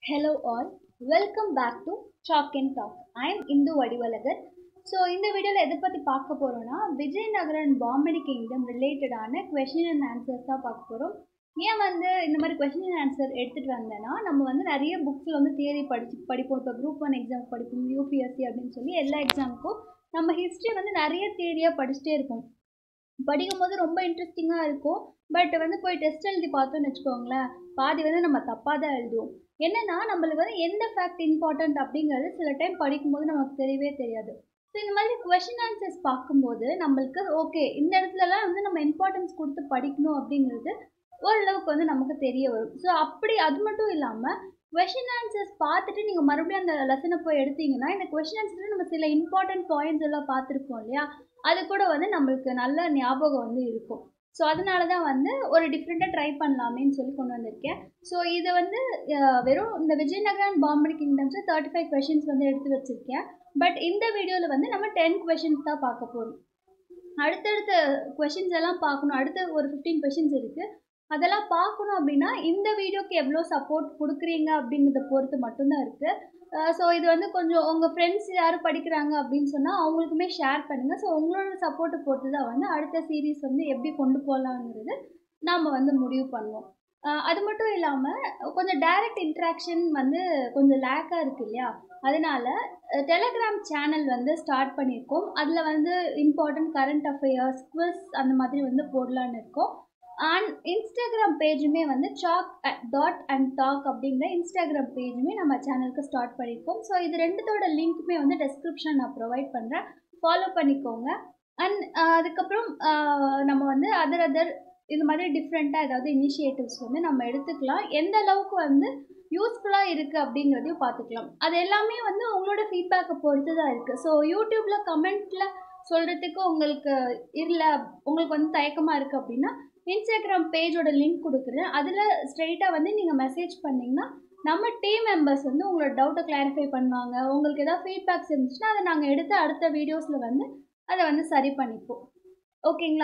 Hello all, welcome back to Chalk and Talk. I am Indhu Vadivalagar so இந்த வீடியோவில் எதை பற்றி பார்க்க போகிறோன்னா விஜயநகரன் பாம்பனி கிங்டம் ரிலேட்டடான கொஷின் அண்ட் ஆன்சர்ஸ் தான் பார்க்க போகிறோம் ஏன் வந்து இந்த மாதிரி கொஷின் அண்ட் ஆன்சர் எடுத்துகிட்டு வந்தேன்னா நம்ம வந்து நிறைய புக்ஸில் வந்து தியரி படிச்சு படிப்போம் இப்போ குரூப் ஒன் எக்ஸாம் படிப்போம் யூபிஎஸ்சி அப்படின்னு சொல்லி எல்லா எக்ஸாமுக்கும் நம்ம ஹிஸ்ட்ரி வந்து நிறைய தியரியாக படிச்சுட்டே இருப்போம் படிக்கும் போது ரொம்ப இன்ட்ரெஸ்டிங்காக இருக்கும் பட் வந்து போய் டெஸ்ட் எழுதி பார்த்தோன்னு வச்சுக்கோங்களேன் பாதி வந்து நம்ம தப்பாக தான் எழுதுவோம் என்னன்னா நம்மளுக்கு வந்து எந்த ஃபேக்ட் இம்பார்ட்டன்ட் அப்படிங்கிறது சில டைம் படிக்கும்போது நமக்கு தெரியவே தெரியாது ஸோ இந்த மாதிரி கொஷின் ஆன்சர்ஸ் பார்க்கும்போது நம்மளுக்கு ஓகே இந்த இடத்துலலாம் வந்து நம்ம இம்பார்ட்டன்ஸ் கொடுத்து படிக்கணும் அப்படிங்கிறது ஓரளவுக்கு வந்து நமக்கு தெரிய வரும் ஸோ அப்படி அது மட்டும் இல்லாமல் கொஷின் ஆன்சர்ஸ் பார்த்துட்டு நீங்கள் மறுபடியும் அந்த லெசனை போய் எடுத்தீங்கன்னா இந்த கொஷின் ஆன்சரில் நம்ம சில இம்பார்ட்டன்ட் பாயிண்ட்ஸ் எல்லாம் பார்த்துருப்போம் இல்லையா அது கூட வந்து நம்மளுக்கு நல்ல ஞாபகம் வந்து இருக்கும் ஸோ அதனால தான் வந்து ஒரு டிஃப்ரெண்ட்டாக ட்ரை பண்ணலாமேன்னு சொல்லி கொண்டு வந்திருக்கேன் ஸோ இது வந்து அஹ், வெறும் இந்த விஜயநகரன் பாம்பே கிங்டம்ஸில் தேர்ட்டி ஃபைவ் கொஷின்ஸ் வந்து எடுத்து வச்சுருக்கேன் பட் இந்த வீடியோவில் வந்து நம்ம டென் கொஷின்ஸ் தான் பார்க்க போகிறோம் அடுத்தடுத்த கொஷின்ஸ் எல்லாம் பார்க்கணும் அடுத்த ஒரு ஃபிஃப்டீன் கொஷின்ஸ் இருக்குது அதெல்லாம் பார்க்கணும் அப்படின்னா இந்த வீடியோக்கு எவ்வளோ சப்போர்ட் கொடுக்குறீங்க அப்படிங்கிறத பொறுத்து மட்டும்தான் இருக்குது ஸோ இது வந்து கொஞ்சம் உங்கள் ஃப்ரெண்ட்ஸ் யாரும் படிக்கிறாங்க அப்படின்னு சொன்னால் அவங்களுக்குமே ஷேர் பண்ணுங்கள் ஸோ உங்களோட சப்போர்ட்டை பொறுத்து தான் வந்து அடுத்த சீரீஸ் வந்து எப்படி கொண்டு போகலாங்கிறது நாம் வந்து முடிவு பண்ணுவோம் அஹ் அது மட்டும் இல்லாமல் கொஞ்சம் டைரக்ட் இன்ட்ராக்ஷன் வந்து கொஞ்சம் லேக்காக இருக்கு இல்லையா அதனால டெலகிராம் சேனல் வந்து ஸ்டார்ட் பண்ணியிருக்கோம் அதில் வந்து இம்பார்ட்டன்ட் கரண்ட் அஃபேர்ஸ் குவிஸ் அந்த மாதிரி வந்து போடலான்னு இருக்கோம் அண்ட் இன்ஸ்டாகிராம் பேஜுமே வந்து சாக் டாட் அண்ட் டாக் அப்படிங்கிற இன்ஸ்டாகிராம் பேஜுமே நம்ம சேனலுக்கு ஸ்டார்ட் பண்ணியிருக்கோம் ஸோ இது ரெண்டுத்தோட லிங்க்குமே வந்து டெஸ்கிரிப்ஷன் நான் ப்ரொவைட் பண்ணுறேன் ஃபாலோ பண்ணிக்கோங்க அண்ட் அதுக்கப்புறம் ஆஹ் நம்ம வந்து அதர் அதர் இது மாதிரி டிஃப்ரெண்ட்டாக ஏதாவது இனிஷியேட்டிவ்ஸ் வந்து நம்ம எடுத்துக்கலாம் எந்த அளவுக்கு வந்து யூஸ்ஃபுல்லாக இருக்குது அப்படிங்கிறதையும் பார்த்துக்கலாம் அது எல்லாமே வந்து உங்களோட ஃபீட்பேக்கை பொறுத்து தான் இருக்குது ஸோ யூடியூப்பில் கமெண்ட்டில் சொல்கிறதுக்கு உங்களுக்கு இல்லை உங்களுக்கு வந்து தயக்கமாக இருக்குது அப்படின்னா இன்ஸ்டாகிராம் பேஜோட லிங்க் கொடுக்குறேன் அதில் ஸ்ட்ரெயிட்டாக வந்து நீங்கள் மெசேஜ் பண்ணிங்கன்னா நம்ம டீம் மெம்பர்ஸ் வந்து உங்களோட டவுட்டை கிளாரிஃபை பண்ணுவாங்க உங்களுக்கு ஏதாவது ஃபீட்பேக்ஸ் இருந்துச்சுன்னா அதை நாங்கள் எடுத்து அடுத்த வீடியோஸில் வந்து அதை வந்து சரி பண்ணிப்போம் ஓகேங்களா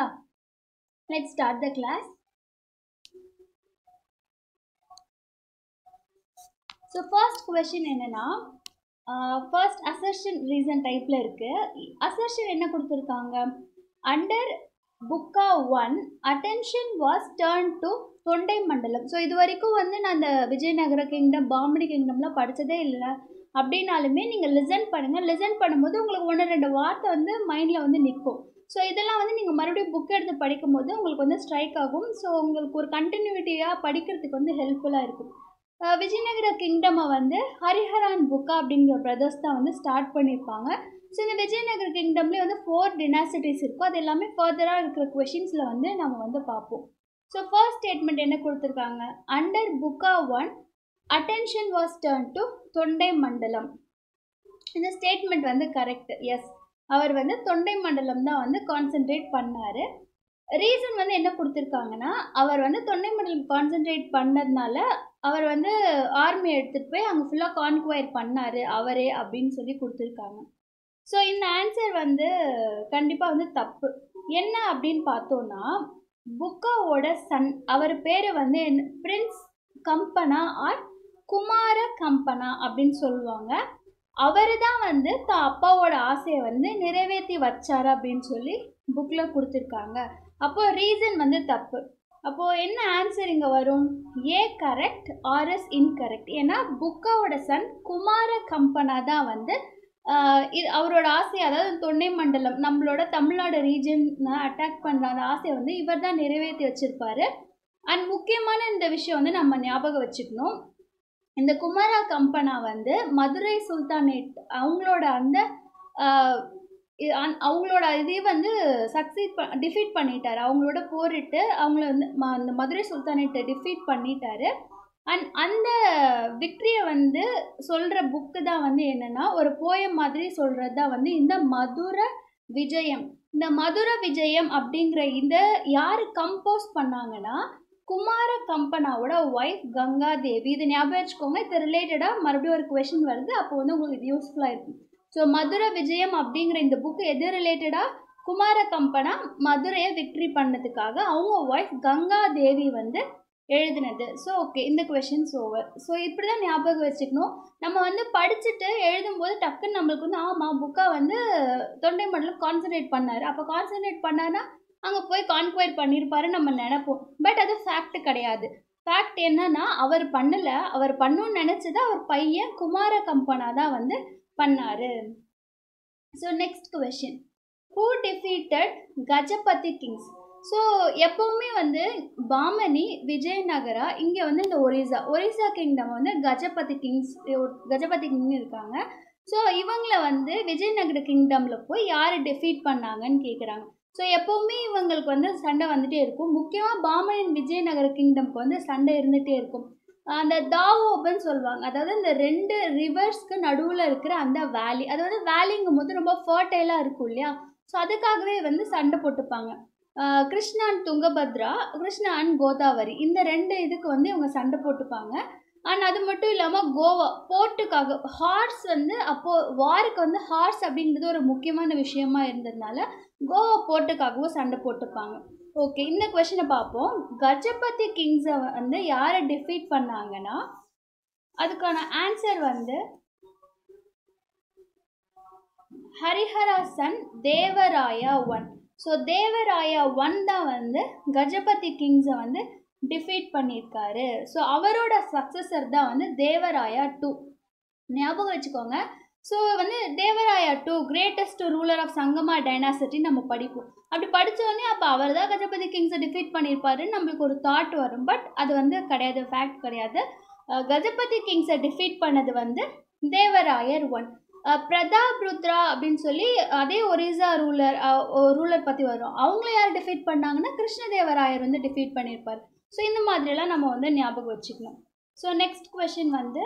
let start the class so first question என்னென்னா ஃபர்ஸ்ட் அசர்ஷன் ரீசன் டைப்பில் இருக்குது அசர்ஷன் என்ன கொடுத்துருக்காங்க under Bukka one attention was turn to Thondai Mandalam so இது வரைக்கும் வந்து நான் அந்த விஜயநகர கிங்டம் பாம்படி கிங்டம்லாம் படித்ததே இல்லை அப்படின்னாலுமே நீங்கள் லிசன் பண்ணுங்கள் லிசன் பண்ணும்போது உங்களுக்கு ஒன்று ரெண்டு வார்த்தை வந்து மைண்டில் வந்து நிற்கும் ஸோ இதெல்லாம் வந்து நீங்கள் மறுபடியும் புக் எடுத்து படிக்கும்போது உங்களுக்கு வந்து ஸ்ட்ரைக் ஆகும் ஸோ உங்களுக்கு ஒரு கண்டினியூட்டியாக படிக்கிறதுக்கு வந்து ஹெல்ப்ஃபுல்லாக இருக்கும் அஹ் விஜயநகர கிங்டமை வந்து ஹரிஹரான் புக்கா அப்படிங்கிற பிரதர்ஸ் தான் வந்து ஸ்டார்ட் பண்ணியிருப்பாங்க ஸோ இந்த விஜயநகர கிங்டம்லேயே வந்து ஃபோர் டினாசிட்டிஸ் இருக்கும் அது எல்லாமே ஃபர்தராக இருக்கிற கொஷின்ஸில் வந்து நம்ம வந்து பார்ப்போம் ஸோ ஃபர்ஸ்ட் ஸ்டேட்மெண்ட் என்ன கொடுத்துருக்காங்க under Bukka one attention was turn to Thondai Mandalam இந்த ஸ்டேட்மெண்ட் வந்து கரெக்ட் எஸ் அவர் வந்து தொண்டை மண்டலம் தான் வந்து கான்சென்ட்ரேட் பண்ணார் ரீசன் வந்து என்ன கொடுத்துருக்காங்கன்னா அவர் வந்து தொண்டை மண்டலம் கான்சென்ட்ரேட் பண்ணதுனால அவர் வந்து ஆர்மி எடுத்துகிட்டு போய் அங்கே ஃபுல்லாக கான்குவயர் பண்ணார் அவரே அப்படின்னு சொல்லி கொடுத்துருக்காங்க ஸோ இந்த ஆன்சர் வந்து கண்டிப்பாக வந்து தப்பு என்ன அப்படின்னு பார்த்தோன்னா புக்காவோட சன் அவர் பேர் வந்து பிரின்ஸ் கம்பனா ஆர் குமார கம்பனா அப்படின்னு சொல்லுவாங்க அவர் தான் வந்து தான் அப்பாவோட ஆசையை வந்து நிறைவேற்றி வச்சாரு அப்படின்னு சொல்லி புக்கில் கொடுத்துருக்காங்க அப்போ ரீசன் வந்து தப்பு அப்போது என்ன ஆன்சர் இங்கே வரும் ஏ கரெக்ட் ஆர்எஸ் இன்கரெக்ட் ஏன்னா புக்காவோட சன் குமார கம்பனா தான் வந்து ஆஹ் இது அவரோட ஆசை அதாவது தொண்டை மண்டலம் நம்மளோட தமிழ்நாடு ரீஜன் அட்டாக் பண்ணுற அந்த ஆசையை வந்து இவர் தான் நிறைவேற்றி வச்சிருப்பாரு அண்ட் முக்கியமான இந்த விஷயம் வந்து நம்ம ஞாபகம் வச்சுக்கணும் இந்த குமாரா கம்பனா வந்து மதுரை சுல்தானேட் அவங்களோட அந்த ஆஹ் இ- அந்- அவங்களோட இதே வந்து சக்சீட் ப டிஃபீட் பண்ணிட்டார் அவங்களோட போரிட்டு அவங்கள வந்து ம அந்த மதுரை சுல்தானேட்டை டிஃபீட் பண்ணிட்டாரு அண்ட் அந்த விக்ட்ரியை வந்து சொல்கிற புக்கு தான் வந்து என்னென்னா ஒரு போயம் மாதிரி சொல்கிறது தான் வந்து இந்த மதுர விஜயம் இந்த மதுர விஜயம் அப்படிங்கிற இந்த யார் கம்போஸ் பண்ணாங்கன்னா குமார கம்பனாவோட ஒய்ஃப் கங்கா தேவி இது ஞாபகம் வச்சுக்கோங்க இது ரிலேட்டடாக மறுபடியும் ஒரு கொஷின் வருது அப்போ வந்து உங்களுக்கு இது யூஸ்ஃபுல்லாக இருக்கும் ஸோ மதுர விஜயம் அப்படிங்கிற இந்த புக்கு எது ரிலேட்டடாக குமார கம்பனா மதுரையை விக்ட்ரி பண்ணதுக்காக அவங்க ஒய்ஃப் கங்கா தேவி வந்து எழுதினது ஸோ ஓகே இந்த கொஷின்ஸ் ஓவர் ஸோ இப்படி தான் ஞாபகம் வச்சுக்கணும் நம்ம வந்து படிச்சுட்டு எழுதும்போது டக்குன்னு நம்மளுக்கு வந்து ஆமாம் புக்கா வந்து தொண்டை மண்டலம் கான்சன்ட்ரேட் பண்ணார் அப்போ கான்சன்ட்ரேட் பண்ணார்னா அங்கே போய் கான்குவைர் பண்ணியிருப்பாரு நம்ம நினைப்போம் பட் அது ஃபேக்ட் கிடையாது ஃபேக்ட் என்னன்னா அவர் பண்ணல அவர் பண்ணணும்னு நினச்சது அவர் பையன் குமார கம்பனா தான் வந்து பண்ணாரு so next question who defeated Gajapati kings so எப்போவுமே வந்து பாமணி விஜயநகரா இங்கே வந்து இந்த ஒரிசா ஒரிசா கிங்டம் வந்து கஜபதி கிங்ஸ் கஜபதி கிங் இருக்காங்க ஸோ இவங்கள வந்து விஜயநகர கிங்டமில் போய் யார் டெஃபீட் பண்ணாங்கன்னு கேட்குறாங்க ஸோ எப்போவுமே இவங்களுக்கு வந்து சண்டை வந்துகிட்டே இருக்கும் முக்கியமாக பாமனின் விஜயநகர கிங்டம்க்கு வந்து சண்டை இருந்துகிட்டே இருக்கும் அந்த தாவோபன்னு சொல்லுவாங்க அதாவது இந்த ரெண்டு ரிவர்ஸ்க்கு நடுவில் இருக்கிற அந்த வேலி அதாவது வேலிங்கும் போது ரொம்ப ஃபர்டைலாக இருக்கும் இல்லையா ஸோ அதுக்காகவே வந்து சண்டை போட்டுப்பாங்க கிருஷ்ணா அண்ட் துங்கபத்ரா கிருஷ்ணா அண்ட் கோதாவரி இந்த ரெண்டு இதுக்கு வந்து இவங்க சண்டை போட்டுப்பாங்க அண்ட் அது மட்டும் இல்லாமல் கோவா போர்ட்டுக்காக ஹார்ஸ் வந்து அப்போது வாருக்கு வந்து ஹார்ஸ் அப்படிங்கிறது ஒரு முக்கியமான விஷயமா இருந்ததுனால கோவா போர்ட்டுக்காகவும் சண்டை போட்டுப்பாங்க ஓகே இந்த கொஷினை பார்ப்போம் கஜபதி கிங்ஸை வந்து யாரை டிஃபீட் பண்ணாங்கன்னா அதுக்கான ஆன்சர் வந்து Hariharasan Devaraya one so Devaraya one தான் வந்து கஜபதி கிங்ஸை வந்து டிஃபீட் பண்ணியிருக்காரு ஸோ அவரோட சக்ஸஸர் தான் வந்து தேவராயா டூ ஞாபகம் வச்சுக்கோங்க ஸோ வந்து Devaraya two greatest ruler of Sangama dynasty நம்ம படிப்போம் அப்படி படித்தோடனே அப்போ அவர் தான் கஜபதி கிங்ஸை டிஃபீட் பண்ணியிருப்பாருன்னு நம்மளுக்கு ஒரு தாட் வரும் பட் அது வந்து கிடையாது ஃபேக்ட் கிடையாது கஜபதி கிங்ஸை டிஃபீட் பண்ணது வந்து தேவராயர் ஒன் பிரதாப் ருத்ரா அப்படின்னு சொல்லி அதே ஒரிசா ரூலர் ரூலர் பற்றி வரும் அவங்கள யார் டிஃபீட் பண்ணாங்கன்னா கிருஷ்ணதேவராயர் வந்து டிஃபீட் பண்ணியிருப்பார் ஸோ இந்த மாதிரியெல்லாம் நம்ம வந்து ஞாபகம் வச்சுக்கணும் ஸோ நெக்ஸ்ட் கொஷின் வந்து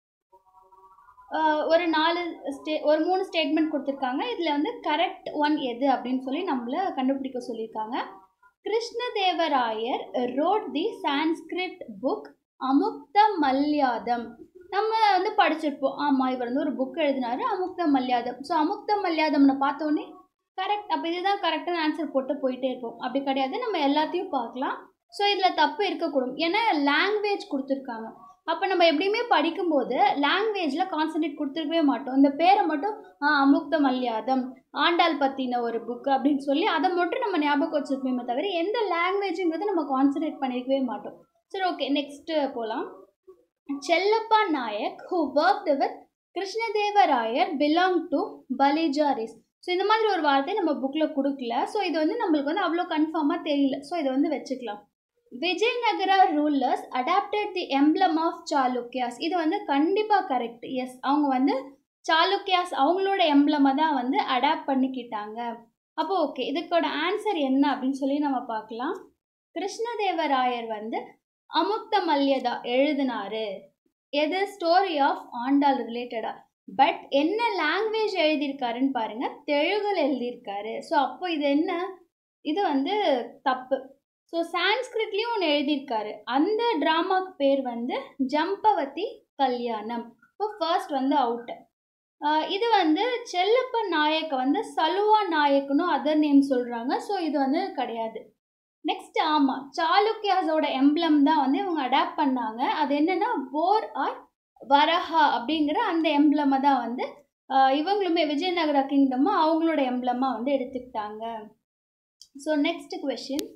ஒரு நாலு ஸ்டே ஒரு மூணு ஸ்டேட்மெண்ட் கொடுத்துருக்காங்க இதில் வந்து கரெக்ட் ஒன் எது அப்படின்னு சொல்லி நம்மளை கண்டுபிடிக்க சொல்லியிருக்காங்க Krishnadevarayar wrote the Sanskrit book Amuktamalyadam நம்ம வந்து படிச்சிருப்போம் ஆமாம் இவர் வந்து ஒரு புக் எழுதினாரு அமுக்த மல்யாதம் ஸோ அமுக்த மல்யாதம்னு பார்த்தோன்னே கரெக்ட் அப்போ இதுதான் கரெக்டான ஆன்சர் போட்டு போயிட்டே இருப்போம் அப்படி கிடையாது நம்ம எல்லாத்தையும் பார்க்கலாம் ஸோ இதில் தப்பு இருக்கக்கூடும் ஏன்னா லாங்குவேஜ் கொடுத்துருக்காங்க அப்போ நம்ம எப்படியுமே படிக்கும்போது லாங்குவேஜில் கான்சன்ட்ரேட் கொடுத்துருக்கவே மாட்டோம் இந்த பேரை மட்டும் அமுக்த மல்யாதம் ஆண்டாள் பற்றின ஒரு புக்கு அப்படின்னு சொல்லி அதை மட்டும் நம்ம ஞாபகம் வச்சுருப்போமே தவிர எந்த லாங்குவேஜுங்கிறது நம்ம கான்சன்ட்ரேட் பண்ணியிருக்கவே மாட்டோம் சரி ஓகே நெக்ஸ்ட்டு போகலாம் Chellappa Nayak who worked with Krishnadevarayar belong to Balijas so இந்த மாதிரி ஒரு வார்த்தை நம்ம புக்கில் கொடுக்கல ஸோ இது வந்து நம்மளுக்கு வந்து அவ்வளோ கன்ஃபார்மாக தெரியல ஸோ இதை வந்து வச்சுக்கலாம் Vijayanagara rulers adopted the emblem of Chalukyas இது வந்து கண்டிப்பாக கரெக்ட் எஸ் அவங்க வந்து சாளுக்கியாஸ் அவங்களோட எம்ப்ளமை தான் வந்து அடாப்ட் பண்ணிக்கிட்டாங்க அப்போ ஓகே இதுக்கோட ஆன்சர் என்ன அப்படின்னு சொல்லி நம்ம பார்க்கலாம் கிருஷ்ணதேவராயர் வந்து அமுக்த மல்யதா எழுதினாரு எது ஸ்டோரி ஆஃப் ஆண்டாள் ரிலேட்டடா பட் என்ன லாங்குவேஜ் எழுதியிருக்காருன்னு பாருங்க தெலுங்குல எழுதியிருக்காரு ஸோ அப்போ இது என்ன இது வந்து தப்பு ஸோ சான்ஸ்கிரிட்லேயும் ஒன்று எழுதியிருக்காரு அந்த ட்ராமாக்கு பேர் வந்து ஜம்பவதி கல்யாணம் இப்போ ஃபர்ஸ்ட் வந்து அவுட்டு இது வந்து செல்லப்ப நாயக்க வந்து சலுவா நாயக்குன்னு அதர் நேம் சொல்கிறாங்க ஸோ இது வந்து கிடையாது நெக்ஸ்ட் ஆமாம் சாளுக்கியாஸோட எம்ப்ளம் தான் வந்து இவங்க அடாப்ட் பண்ணாங்க அது என்னென்னா போர் ஆர் வரஹா அப்படிங்கிற அந்த எம்ப்ளமை தான் வந்து இவங்களுமே விஜயநகர கிங்டமாக அவங்களோட எம்ப்ளமாக வந்து எடுத்துக்கிட்டாங்க ஸோ நெக்ஸ்ட் கொஷின்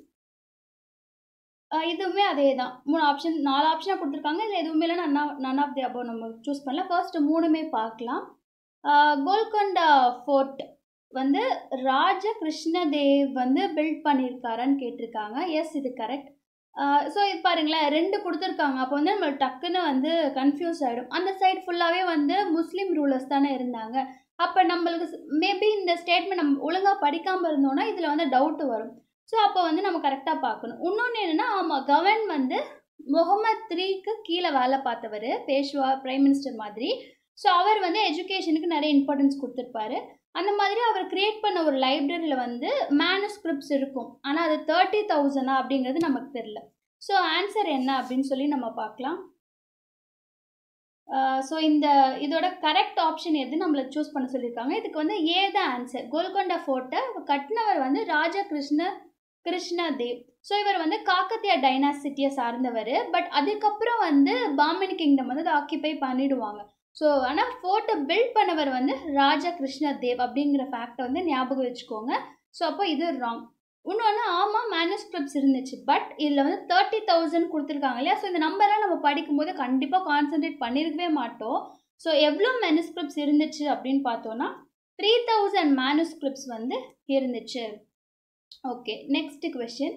இதுவுமே அதே தான் மூணு ஆப்ஷன் நாலு ஆப்ஷனாக கொடுத்துருக்காங்க இதில் எதுவுமே இல்லை none none of the above நம்ம சூஸ் பண்ணல ஃபர்ஸ்ட் மூணுமே பார்க்கலாம் கோல்கொண்டா ஃபோர்ட் வந்து ராஜ கிருஷ்ணதேவ் வந்து பில்ட் பண்ணியிருக்காரான்னு கேட்டிருக்காங்க எஸ் இது கரெக்ட் ஸோ இது பாருங்களேன் ரெண்டு கொடுத்துருக்காங்க அப்போ வந்து நம்ம டக்குன்னு வந்து கன்ஃபியூஸ் ஆகிடும் அந்த சைடு ஃபுல்லாகவே வந்து முஸ்லீம் ரூலர்ஸ் தானே இருந்தாங்க அப்போ நம்மளுக்கு மேபி இந்த ஸ்டேட்மெண்ட் நம்ம ஒழுங்காக படிக்காமல் இருந்தோம்னா இதில் வந்து டவுட்டு வரும் ஸோ அப்போ வந்து நம்ம கரெக்டாக பார்க்கணும் இன்னொன்று என்னென்னா ஆமாம் கவர்ன் வந்து முகமது த்ரீக்கு கீழே வேலை பார்த்தவர் பேஷ்வா பிரைம் மினிஸ்டர் மாதிரி ஸோ அவர் வந்து எஜுகேஷனுக்கு நிறைய இம்பார்ட்டன்ஸ் கொடுத்துருப்பாரு அந்த மாதிரி அவர் கிரியேட் பண்ண ஒரு லைப்ரரியில் வந்து மேனுஸ்கிரிப்ட்ஸ் இருக்கும் ஆனால் அது தேர்ட்டி தௌசண்டா அப்படிங்கிறது நமக்கு தெரில ஸோ ஆன்சர் என்ன அப்படின்னு சொல்லி நம்ம பார்க்கலாம் ஸோ இந்த இதோட கரெக்ட் ஆப்ஷன் எது நம்மளை சூஸ் பண்ண சொல்லியிருக்காங்க இதுக்கு வந்து ஏ தான் ஆன்சர் கோல்கொண்டா ஃபோர்ட்டை கட்டினவர் வந்து ராஜா கிருஷ்ண கிருஷ்ணதேவ் ஸோ இவர் வந்து காக்கத்தியா டைனாசிட்டியை சார்ந்தவர் பட் அதுக்கப்புறம் வந்து பாமினி கிங்டம் வந்து அதை ஆக்கியபை பண்ணிடுவாங்க ஸோ ஆனால் ஃபோர்ட்டை பில்ட் பண்ணவர் வந்து ராஜா கிருஷ்ணதேவ் அப்படிங்கிற ஃபேக்டை வந்து ஞாபகம் வச்சுக்கோங்க ஸோ அப்போ இது ராங் இன்னொன்று ஆமாம் மேனுஸ்கிரிப்ட்ஸ் இருந்துச்சு பட் இதில் வந்து தேர்ட்டி தௌசண்ட் கொடுத்துருக்காங்க இல்லையா ஸோ இந்த நம்பர்லாம் நம்ம படிக்கும்போது கண்டிப்பாக கான்சென்ட்ரேட் பண்ணியிருக்கவே மாட்டோம் ஸோ எவ்வளோ மேனுஸ்கிரிப்ட்ஸ் இருந்துச்சு அப்படின்னு பார்த்தோன்னா த்ரீ தௌசண்ட் மேனுஸ்கிரிப்ட்ஸ் வந்து இருந்துச்சு okay next question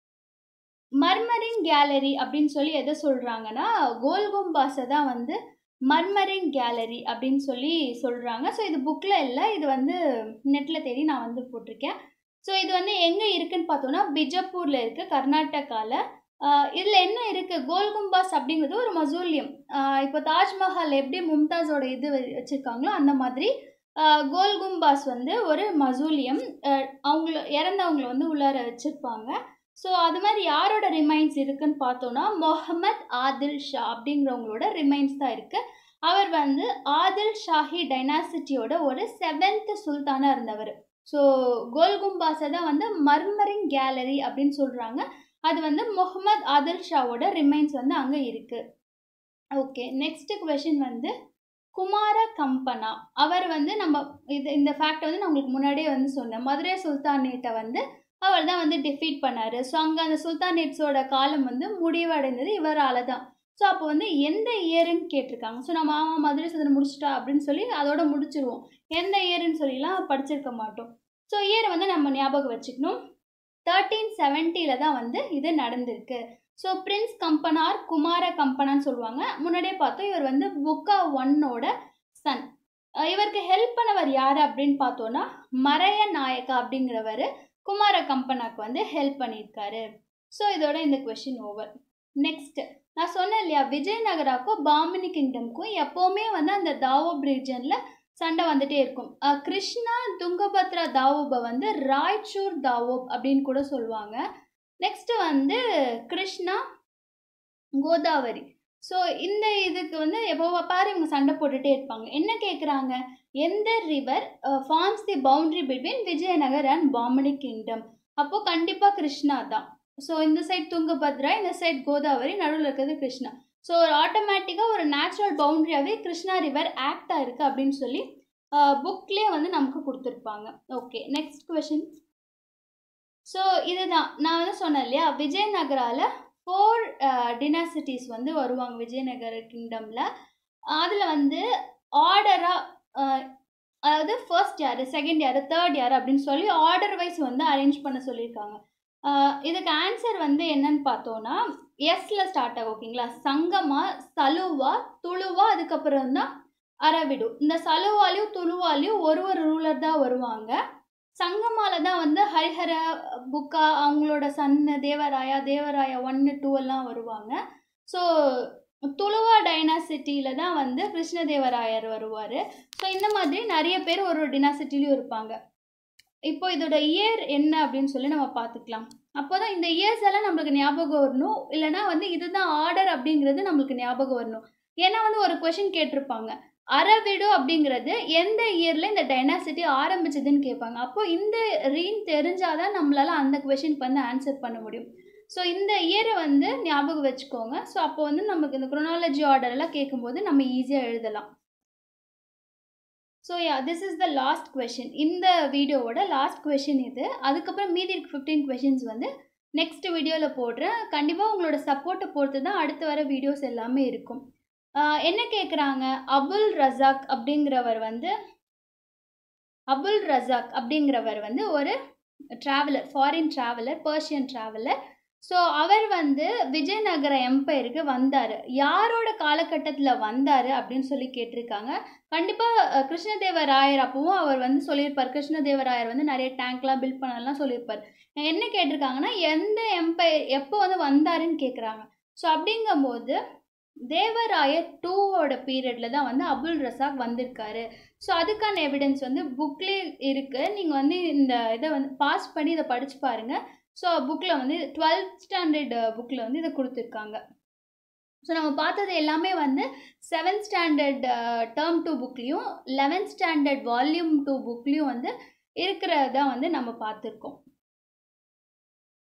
murmuring gallery அப்படின்னு சொல்லி எதை சொல்கிறாங்கன்னா கோல்கும்பாஸை தான் வந்து மர்மரிங் கேலரி அப்படின்னு சொல்லி சொல்கிறாங்க ஸோ இது புக்கில் இல்லை இது வந்து நெட்டில் தேடி நான் வந்து போட்டிருக்கேன் ஸோ இது வந்து எங்கே இருக்குன்னு பார்த்தோன்னா பிஜப்பூரில் இருக்குது கர்நாடகாவில் இதில் என்ன இருக்குது கோல்கும்பாஸ் அப்படிங்கிறது ஒரு மசூலியம் இப்போ தாஜ்மஹால் எப்படி மும்தாஸோட இது வச்சுருக்காங்களோ அந்த மாதிரி கோல்கும்பாஸ் வந்து ஒரு மசூலியம் அவங்கள இறந்தவங்கள வந்து உள்ளார வச்சுருப்பாங்க ஸோ அது மாதிரி யாரோட ரிமைன்ஸ் இருக்குன்னு பார்த்தோன்னா மொஹமத் ஆதில் ஷா அப்படிங்கிறவங்களோட ரிமைன்ஸ் தான் இருக்குது அவர் வந்து ஆதில் ஷாஹி டைனாசிட்டியோட ஒரு செவன்த் சுல்தானாக இருந்தவர் ஸோ கோல்கும்பாஸை தான் வந்து மர்மரிங் கேலரி அப்படின்னு சொல்கிறாங்க அது வந்து முகமது ஆதில் ஷாவோட ரிமைன்ஸ் வந்து அங்கே இருக்குது ஓகே நெக்ஸ்ட் கொஷின் வந்து குமார கம்பனா அவர் வந்து நம்ம இது இந்த ஃபேக்ட் வந்து நான் உங்களுக்கு முன்னாடியே வந்து சொன்னேன் மதுரை சுல்தானேட்டை வந்து அவர் தான் வந்து டிஃபீட் பண்ணார் ஸோ அங்கே அந்த சுல்தானேட்ஸோட காலம் வந்து முடிவடைந்தது இவரால் தான் ஸோ அப்போ வந்து எந்த இயருன்னு கேட்டிருக்காங்க ஸோ நம்ம ஆமாம் மதுரை சுதனை முடிச்சிட்டா அப்படின்னு சொல்லி அதோட முடிச்சிருவோம் எந்த இயருன்னு சொல்லிலாம் படிச்சிருக்க மாட்டோம் ஸோ இயர் வந்து நம்ம ஞாபகம் வச்சுக்கணும் தேர்ட்டீன் செவன்ட்டியில் தான் வந்து இது நடந்திருக்கு ஸோ பிரின்ஸ் கம்பனார் குமார கம்பனான்னு சொல்லுவாங்க முன்னாடியே பார்த்தோம் இவர் வந்து புக்கா ஒன்னோட சன் இவருக்கு ஹெல்ப் பண்ணவர் யார் அப்படின்னு பார்த்தோன்னா மறைய நாயக்கா அப்படிங்கிறவர் குமார கம்பனாக்கு வந்து ஹெல்ப் பண்ணியிருக்காரு ஸோ இதோட இந்த கொஷின் ஓவர் நெக்ஸ்ட் நான் சொன்னேன் இல்லையா விஜயநகராக்கும் பாமினி கிங்டம்க்கும் எப்போவுமே வந்து அந்த தாவோப் ரீஜனில் சண்டை வந்துட்டே இருக்கும் கிருஷ்ணா துங்கபத்ரா தாவோபை வந்து ராய்ச்சூர் தாவோப் அப்படின்னு கூட சொல்லுவாங்க நெக்ஸ்ட் வந்து கிருஷ்ணா கோதாவரி ஸோ இந்த இதுக்கு வந்து எப்போ பாரு இவங்க சண்டை போட்டுகிட்டே இருப்பாங்க என்ன கேட்குறாங்க எந்த river forms the boundary between Vijayanagar and Bahmani kingdom அப்போது கண்டிப்பாக கிருஷ்ணா தான் ஸோ இந்த சைட் துங்கபத்ரா இந்த சைட் கோதாவரி நடுவில் இருக்கிறது கிருஷ்ணா ஸோ ஒரு ஆட்டோமேட்டிக்காக ஒரு நேச்சுரல் பவுண்ட்ரியாகவே கிருஷ்ணா ரிவர் ஆக்ட் ஆயிருக்கு அப்படின்னு சொல்லி புக்லேயே வந்து நமக்கு கொடுத்துருப்பாங்க ஓகே நெக்ஸ்ட் கொஷின் ஸோ இதுதான் நான் வந்து சொன்னேன் இல்லையா விஜயநகரால ஃபோர் டினாசிட்டிஸ் வந்து வருவாங்க விஜயநகர கிங்டமில் அதில் வந்து ஆர்டராக அதாவது ஃபர்ஸ்ட் யார் செகண்ட் யார் தேர்ட் யார் அப்படின்னு சொல்லி ஆர்டர் வைஸ் வந்து அரேஞ்ச் பண்ண சொல்லியிருக்காங்க இதுக்கு ஆன்சர் வந்து என்னன்னு பார்த்தோன்னா எஸ்ல ஸ்டார்ட் ஆகும் ஓகேங்களா சங்கமா சலுவா துளுவா அதுக்கப்புறம் தான் அரவிடு இந்த சலுவாலையும் துளுவாலையும் ஒரு ஒரு ரூலர் தான் வருவாங்க சங்கமால தான் வந்து ஹரிஹர புக்கா அவங்களோட சன்னு தேவராயா தேவராயா ஒன்று டூ எல்லாம் வருவாங்க ஸோ துளுவா டைனாசிட்டியில் தான் வந்து கிருஷ்ணதேவராயர் வருவார் ஸோ இந்த மாதிரி நிறைய பேர் ஒரு ஒரு டினாசிட்டிலையும் இருப்பாங்க இப்போ இதோட இயர் என்ன அப்படின்னு சொல்லி நம்ம பார்த்துக்கலாம் அப்போ தான் இந்த இயர்ஸ் எல்லாம் நம்மளுக்கு ஞாபகம் வரணும் இல்லைனா வந்து இதுதான் ஆர்டர் அப்படிங்கிறது நம்மளுக்கு ஞாபகம் வரணும் ஏன்னா வந்து ஒரு கொஷின் கேட்டிருப்பாங்க அரவிடு அப்படிங்கிறது எந்த இயரில் இந்த டைனாசிட்டி ஆரம்பிச்சதுன்னு கேட்பாங்க அப்போ இந்த ரீன் தெரிஞ்சாதான் நம்மளால அந்த கொஷினுக்கு வந்து ஆன்சர் பண்ண முடியும் ஸோ இந்த இயரை வந்து ஞாபகம் வச்சுக்கோங்க ஸோ அப்போ வந்து நமக்கு இந்த குரோனாலஜி ஆர்டரெல்லாம் கேட்கும்போது நம்ம ஈஸியாக எழுதலாம் so yeah this is the last question இந்த வீடியோவோட லாஸ்ட் கொஷின் இது அதுக்கப்புறம் மீதி இருக்க ஃபிஃப்டீன் கொஷின்ஸ் வந்து நெக்ஸ்ட் வீடியோவில் போடுறேன் கண்டிப்பாக உங்களோட சப்போர்ட்டை பொறுத்து தான் அடுத்து வர வீடியோஸ் எல்லாமே இருக்கும் என்ன கேட்குறாங்க அபுல் ரசாக் அப்படிங்கிறவர் வந்து அபுல் ரசாக் அப்படிங்கிறவர் வந்து ஒரு traveller foreign traveller Persian traveller so அவர் வந்து விஜயநகர எம்பையருக்கு வந்தார் யாரோட காலகட்டத்தில் வந்தார் அப்படின்னு சொல்லி கேட்டிருக்காங்க கண்டிப்பாக கிருஷ்ணதேவராயர் அப்பவும் அவர் வந்து சொல்லியிருப்பார் கிருஷ்ணதேவராயர் வந்து நிறைய டேங்க்லாம் பில்ட் பண்ணலாம் சொல்லியிருப்பார் என்ன கேட்டிருக்காங்கன்னா எந்த எம்பையர் எப்போ வந்து வந்தாருன்னு கேட்குறாங்க ஸோ அப்படிங்கும்போது தேவராயர் டூவோட பீரியடில் தான் வந்து அபுல் ரசாக் வந்திருக்காரு ஸோ அதுக்கான எவிடன்ஸ் வந்து புக்லேயே இருக்குது நீங்கள் வந்து இந்த இதை வந்து பாஸ் பண்ணி இதை படித்து பாருங்கள் ஸோ புக்கில் வந்து டுவெல்த் ஸ்டாண்டர்ட் புக்கில் வந்து இதை கொடுத்துருக்காங்க ஸோ நம்ம பார்த்தது எல்லாமே வந்து செவன்த் ஸ்டாண்டர்ட் டேர்ம் டூ புக்லேயும் லெவன்த் ஸ்டாண்டர்ட் வால்யூம் டூ புக்லேயும் வந்து இருக்கிறதா வந்து நம்ம பார்த்துருக்கோம்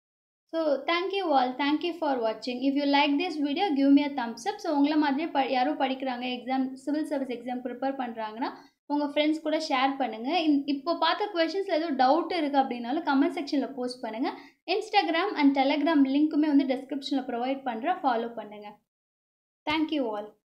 so thank you all thank you for வாட்சிங் if you like this video give me a thumbs up so உங்களை மாதிரியே ப யாரும் படிக்கிறாங்க exam civil service exam prepare பண்ணுறாங்கன்னா உங்கள் ஃப்ரெண்ட்ஸ் கூட ஷேர் பண்ணுங்கள் இந் இப்போ பார்த்த கொஷின்ஸில் எதுவும் டவுட் இருக்குது அப்படின்னாலும் கமெண்ட் செக்ஷனில் போஸ்ட் பண்ணுங்கள் இன்ஸ்டாகிராம் அண்ட் டெலகிராம் லிங்க்குமே வந்து டிஸ்கிரிப்ஷனில் ப்ரொவைட் பண்ணுறேன் ஃபாலோ பண்ணுங்கள் தேங்க்யூ ஆல்